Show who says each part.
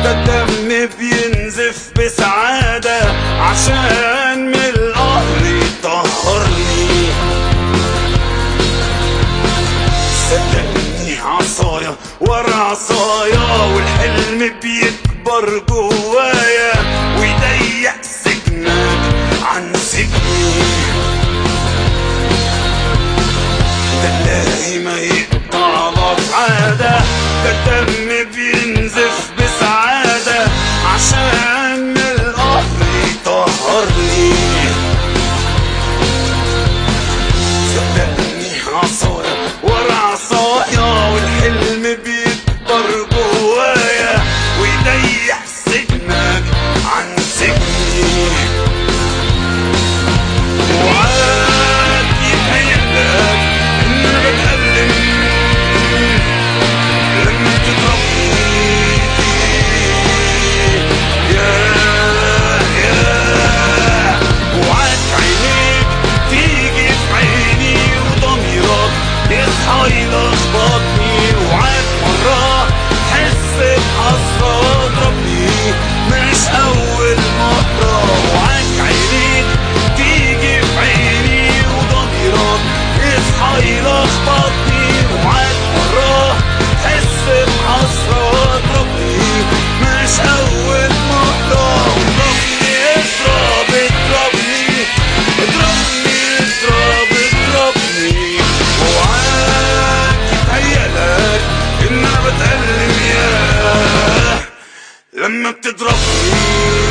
Speaker 1: ده الدم بينزف بسعادة عشان من القهر يطهرني صدقني عصايا ورا عصايا والحلم بيكبر جوايا ويضيق سجنك عن سجني تلاقي ما يقطع ضف عادة ده الدم بينزف بسعادة عشان من القهر يطهرني صدقني عصايا ورا عصايا والحلم بيكبر جوايا ويضيق سجنك عن سجني وعاد يتهيألك إن أنا بتألم لما تضربني يا يا وعاد عينيك تيجي في عيني وضميرك يصحى يلخبطني وعاد مرة تحس بحسرة اضربني مش أول مرة وعاد عينيك تيجي في عيني وضميرك يصحى يلخبطني وعاد مرة تحس بحسرة اضربني مش أول مرة اضربني اضرب اضربني اضربني اضرب اضربني وعاد يتهيألك إن أنا بتألم ياه لما بتضربني